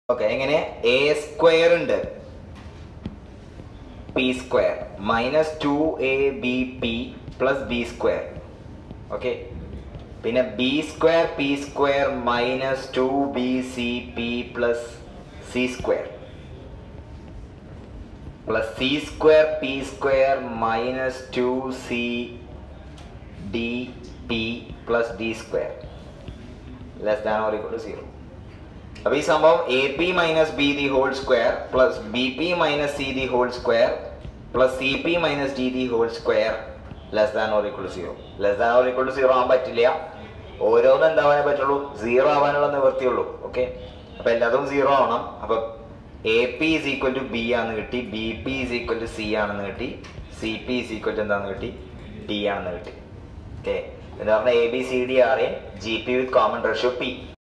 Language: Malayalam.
ഓക്കെ എങ്ങനെ എ സ്ക്വയർ ഉണ്ട് p square minus two a b p plus b square okay പിന്നെ b square p square minus two b c p plus c square plus c square p square minus two c d p plus d square less than or equal to zero അപ്പൊ ഈ സംഭവം a p minus b the whole square plus b p minus c the whole square plus c p minus D the whole square less than or equal to zero less than or equal to zero ആവാൻ പറ്റില്ല ഓരോന്നും എന്താവാനേ പറ്റുള്ളൂ സീറോ ആവാനുള്ള നിവൃത്തിയുള്ളൂ ഓക്കെ അപ്പൊ എല്ലാതും സീറോ ആവണം അപ്പൊ a p is equal to b ആണെന്ന് കിട്ടി b p is equal to c ആണെന്ന് കിട്ടി c p is equal to എന്താണെന്ന് കിട്ടി ഡി ആണെന്ന് കിട്ടി ഓക്കെ എന്ന് പറഞ്ഞാൽ a b c d are a G P with common ratio P